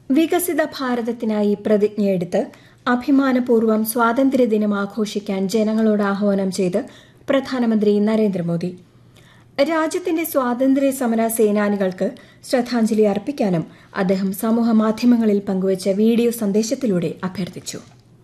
വികസിത ഭാരതത്തിനായി പ്രതിജ്ഞയെടുത്ത് അഭിമാനപൂർവ്വം സ്വാതന്ത്ര്യദിനം ആഘോഷിക്കാൻ ജനങ്ങളോട് ആഹ്വാനം ചെയ്ത് പ്രധാനമന്ത്രി നരേന്ദ്രമോദി രാജ്യത്തിന്റെ സ്വാതന്ത്ര്യ സമര സേനാനികൾക്ക് ശ്രദ്ധാഞ്ജലി അർപ്പിക്കാനും അദ്ദേഹം സമൂഹമാധ്യമങ്ങളിൽ പങ്കുവച്ച വീഡിയോ സന്ദേശത്തിലൂടെ അഭ്യർത്ഥിച്ചു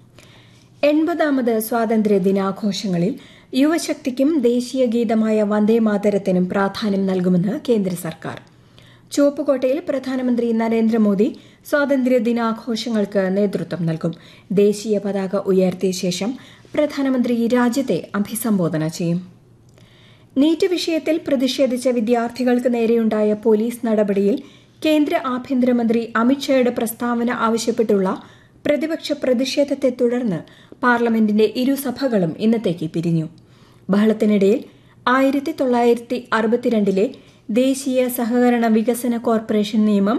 എൺപതാമത് സ്വാതന്ത്ര്യ ദിനാഘോഷങ്ങളിൽ യുവശക്തിക്കും ദേശീയ ഗീതമായ വന്ദേമാതരത്തിനും പ്രാധാന്യം നൽകുമെന്ന് കേന്ദ്ര സർക്കാർ ചുവപ്പുകോട്ടയിൽ പ്രധാനമന്ത്രി നരേന്ദ്രമോദി സ്വാതന്ത്ര്യ ദിനാഘോഷങ്ങൾക്ക് നേതൃത്വം നൽകും ദേശീയ പതാക ഉയർത്തിയ ശേഷം പ്രധാനമന്ത്രി രാജ്യത്തെ അഭിസംബോധന ചെയ്യും നീറ്റ് വിഷയത്തിൽ പ്രതിഷേധിച്ച വിദ്യാർത്ഥികൾക്ക് നേരെയുണ്ടായ പോലീസ് നടപടിയിൽ കേന്ദ്ര ആഭ്യന്തരമന്ത്രി അമിത്ഷായുടെ പ്രസ്താവന ആവശ്യപ്പെട്ടുള്ള പ്രതിപക്ഷ പ്രതിഷേധത്തെ തുടർന്ന് പാർലമെന്റിന്റെ ഇരുസഭകളും ഇന്നത്തേക്ക് പിരിഞ്ഞു ബഹളത്തിനിടയിൽ ആയിരത്തി തൊള്ളായിരത്തി അറുപത്തിരണ്ടിലെ ദേശീയ സഹകരണ വികസന കോർപ്പറേഷൻ നിയമം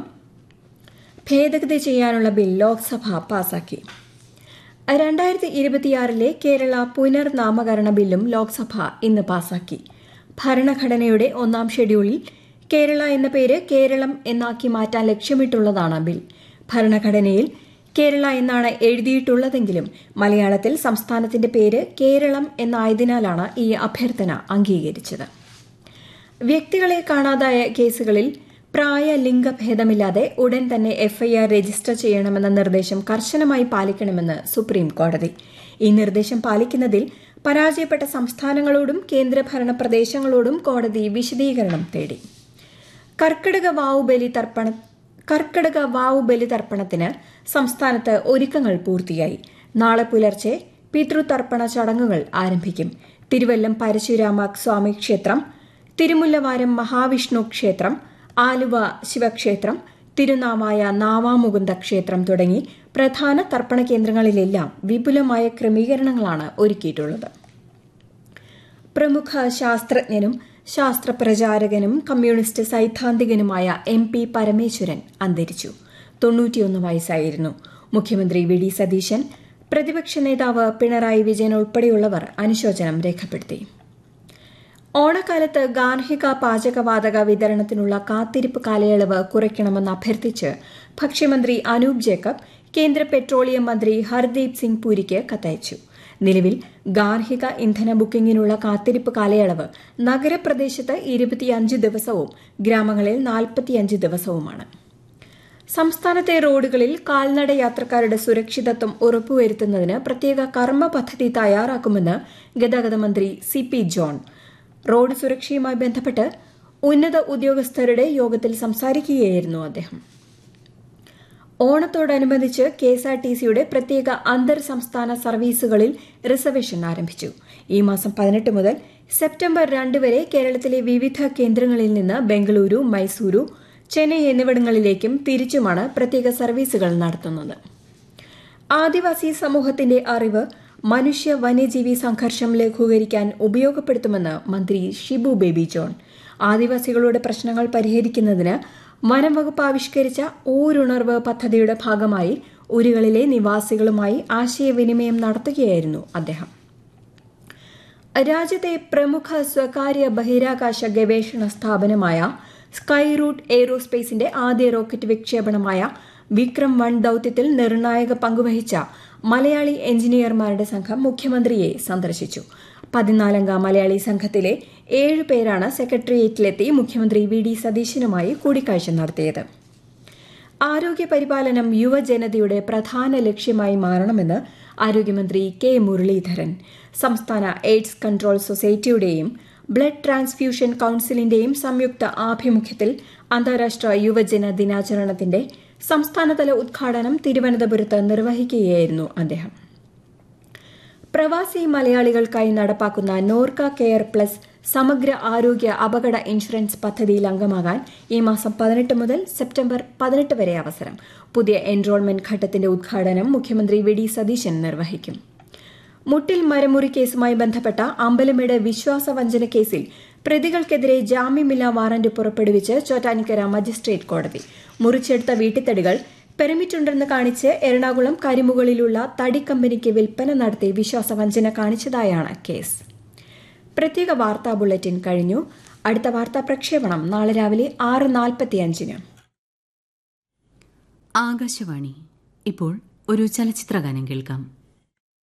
ഭേദഗതി ചെയ്യാനുള്ള ബിൽ ലോക്സഭ പാസാക്കി രണ്ടായിരത്തി ഇരുപത്തിയാറിലെ കേരള പുനർനാമകരണ ബില്ലും ലോക്സഭ ഇന്ന് പാസാക്കി ഭരണഘടനയുടെ ഒന്നാം ഷെഡ്യൂളിൽ കേരള എന്ന പേര് കേരളം എന്നാക്കി മാറ്റാൻ ലക്ഷ്യമിട്ടുള്ളതാണ് ബിൽ ഭരണഘടനയിൽ കേരള എന്നാണ് എഴുതിയിട്ടുള്ളതെങ്കിലും മലയാളത്തിൽ സംസ്ഥാനത്തിന്റെ പേര് കേരളം എന്നായതിനാലാണ് ഈ അഭ്യർത്ഥന അംഗീകരിച്ചത് വ്യക്തികളെ കാണാതായ കേസുകളിൽ പ്രായ ലിംഗഭേദമില്ലാതെ ഉടൻ തന്നെ എഫ്ഐആർ രജിസ്റ്റർ ചെയ്യണമെന്ന നിർദ്ദേശം കർശനമായി പാലിക്കണമെന്ന് സുപ്രീം കോടതി ഈ നിർദ്ദേശം പാലിക്കുന്നതിൽ പരാജയപ്പെട്ട സംസ്ഥാനങ്ങളോടും കേന്ദ്രഭരണ പ്രദേശങ്ങളോടും കോടതി വിശദീകരണം തേടി കർക്കിടക വാവു ബലി തർപ്പണ കർക്കിടക വാവു ബലി തർപ്പണത്തിന് സംസ്ഥാനത്ത് ഒരുക്കങ്ങൾ പൂർത്തിയായി നാളെ പുലർച്ചെ പിതൃതർപ്പണ ചടങ്ങുകൾ ആരംഭിക്കും തിരുവല്ലം പരശുരാമ സ്വാമി ക്ഷേത്രം തിരുമുല്ലവാരം മഹാവിഷ്ണു ക്ഷേത്രം ആലുവ ശിവക്ഷേത്രം തിരുനാവായ നാവാമുകുന്ദ ക്ഷേത്രം തുടങ്ങി പ്രധാന തർപ്പണ കേന്ദ്രങ്ങളിലെല്ലാം വിപുലമായ ക്രമീകരണങ്ങളാണ് ഒരുക്കിയിട്ടുള്ളത് പ്രമുഖ ശാസ്ത്രജ്ഞനും ശാസ്ത്രപ്രചാരകനും കമ്മ്യൂണിസ്റ്റ് സൈദ്ധാന്തികനുമായ എം പി പരമേശ്വരൻ അന്തരിച്ചു തൊണ്ണൂറ്റിയൊന്ന് വയസ്സായിരുന്നു മുഖ്യമന്ത്രി വി ഡി സതീശൻ പ്രതിപക്ഷ നേതാവ് പിണറായി വിജയൻ ഉൾപ്പെടെയുള്ളവർ അനുശോചനം രേഖപ്പെടുത്തി ഓണക്കാലത്ത് ഗാർഹിക പാചകവാതക വിതരണത്തിനുള്ള കാത്തിരിപ്പ് കാലയളവ് കുറയ്ക്കണമെന്ന് അഭ്യർത്ഥിച്ച് ഭക്ഷ്യമന്ത്രി അനൂപ് ജേക്കബ് കേന്ദ്ര പെട്രോളിയം മന്ത്രി ഹർദീപ് സിംഗ് പുരിക്ക് കത്തയച്ചു നിലവിൽ ഗാർഹിക ഇന്ധന ബുക്കിംഗിനുള്ള കാത്തിരിപ്പ് കാലയളവ് നഗരപ്രദേശത്ത് ഇരുപത്തിയഞ്ച് ദിവസവും ഗ്രാമങ്ങളിൽ നാൽപ്പത്തിയഞ്ച് ദിവസവുമാണ് സംസ്ഥാനത്തെ റോഡുകളിൽ കാൽനട യാത്രക്കാരുടെ സുരക്ഷിതത്വം ഉറപ്പുവരുത്തുന്നതിന് പ്രത്യേക കർമ്മ പദ്ധതി തയ്യാറാക്കുമെന്ന് ഗതാഗത മന്ത്രി സി പി ജോൺ റോഡ് സുരക്ഷയുമായി ബന്ധപ്പെട്ട് ഉന്നത ഉദ്യോഗസ്ഥരുടെ യോഗത്തിൽ സംസാരിക്കുകയായിരുന്നു അദ്ദേഹം ഓണത്തോടനുബന്ധിച്ച് കെ എസ് ആർ ടി സിയുടെ പ്രത്യേക അന്തർ സംസ്ഥാന സർവീസുകളിൽ റിസർവേഷൻ ആരംഭിച്ചു ഈ മാസം പതിനെട്ട് മുതൽ സെപ്റ്റംബർ രണ്ട് വരെ കേരളത്തിലെ വിവിധ കേന്ദ്രങ്ങളിൽ നിന്ന് ബംഗളൂരു മൈസൂരു ചെന്നൈ എന്നിവിടങ്ങളിലേക്കും തിരിച്ചുമാണ് പ്രത്യേക സർവീസുകൾ നടത്തുന്നത് ആദിവാസി സമൂഹത്തിന്റെ അറിവ് മനുഷ്യ വന്യജീവി സംഘർഷം ലഘൂകരിക്കാൻ ഉപയോഗപ്പെടുത്തുമെന്ന് മന്ത്രി ഷിബു ബേബി ജോൺ ആദിവാസികളുടെ പ്രശ്നങ്ങൾ പരിഹരിക്കുന്നതിന് വനം വകുപ്പ് ആവിഷ്കരിച്ച ഊരുണർവ് പദ്ധതിയുടെ ഭാഗമായി ഉരുകളിലെ നിവാസികളുമായി ആശയവിനിമയം നടത്തുകയായിരുന്നു അദ്ദേഹം രാജ്യത്തെ പ്രമുഖ സ്വകാര്യ ബഹിരാകാശ ഗവേഷണ സ്ഥാപനമായ സ്കൈ റൂട്ട് എയ്റോസ്പേസിന്റെ ആദ്യ റോക്കറ്റ് വിക്ഷേപണമായ വിക്രം വൺ ദൌത്യത്തിൽ നിർണായക പങ്കുവഹിച്ച മലയാളി എഞ്ചിനീയർമാരുടെ സംഘം മുഖ്യമന്ത്രിയെ സന്ദർശിച്ചു പതിനാലംഗ മലയാളി സംഘത്തിലെ ഏഴ് പേരാണ് സെക്രട്ടേറിയറ്റിലെത്തി മുഖ്യമന്ത്രി വി ഡി സതീശനുമായി കൂടിക്കാഴ്ച നടത്തിയത് ആരോഗ്യ പരിപാലനം യുവജനതയുടെ പ്രധാന ലക്ഷ്യമായി മാറണമെന്ന് ആരോഗ്യമന്ത്രി കെ മുരളീധരൻ സംസ്ഥാന എയ്ഡ്സ് കൺട്രോൾ സൊസൈറ്റിയുടെയും ബ്ലഡ് ട്രാൻസ്ഫ്യൂഷൻ കൌൺസിലിന്റെയും സംയുക്ത ആഭിമുഖ്യത്തിൽ അന്താരാഷ്ട്ര യുവജന ദിനാചരണത്തിന്റെ സംസ്ഥാനതല ഉദ്ഘാടനം തിരുവനന്തപുരത്ത് നിർവഹിക്കുകയായിരുന്നു അദ്ദേഹം പ്രവാസി മലയാളികൾക്കായി നടപ്പാക്കുന്ന നോർക്ക കെയർ പ്ലസ് സമഗ്ര ആരോഗ്യ അപകട ഇൻഷുറൻസ് പദ്ധതിയിൽ അംഗമാകാൻ ഈ മാസം പതിനെട്ട് മുതൽ സെപ്റ്റംബർ പതിനെട്ട് വരെ അവസരം പുതിയ എൻറോൾമെന്റ് ഘട്ടത്തിന്റെ ഉദ്ഘാടനം മുഖ്യമന്ത്രി വി ഡി സതീശൻ നിർവഹിക്കും മുട്ടിൽ മരമുറി കേസുമായി ബന്ധപ്പെട്ട അമ്പലമേട് വിശ്വാസവഞ്ചന കേസിൽ പ്രതികൾക്കെതിരെ ജാമ്യമില്ലാ വാറന്റ് പുറപ്പെടുവിച്ച് ചോറ്റാനിക്കര മജിസ്ട്രേറ്റ് കോടതി മുറിച്ചെടുത്ത വീട്ടിത്തടികൾ പെർമിറ്റുണ്ടെന്ന് കാണിച്ച് എറണാകുളം കരിമുകളിലുള്ള തടി കമ്പനിക്ക് വിൽപ്പന നടത്തി വിശ്വാസവഞ്ചന കാണിച്ചതായാണ് കേസ് പ്രത്യേക വാർത്താ ബുള്ളറ്റിൻ കഴിഞ്ഞു അടുത്ത വാർത്താ പ്രക്ഷേപണം നാളെ രാവിലെ ആറ് നാൽപ്പത്തിയഞ്ചിന് ആകാശവാണി ഇപ്പോൾ ഒരു ചലച്ചിത്രഗാനം കേൾക്കാം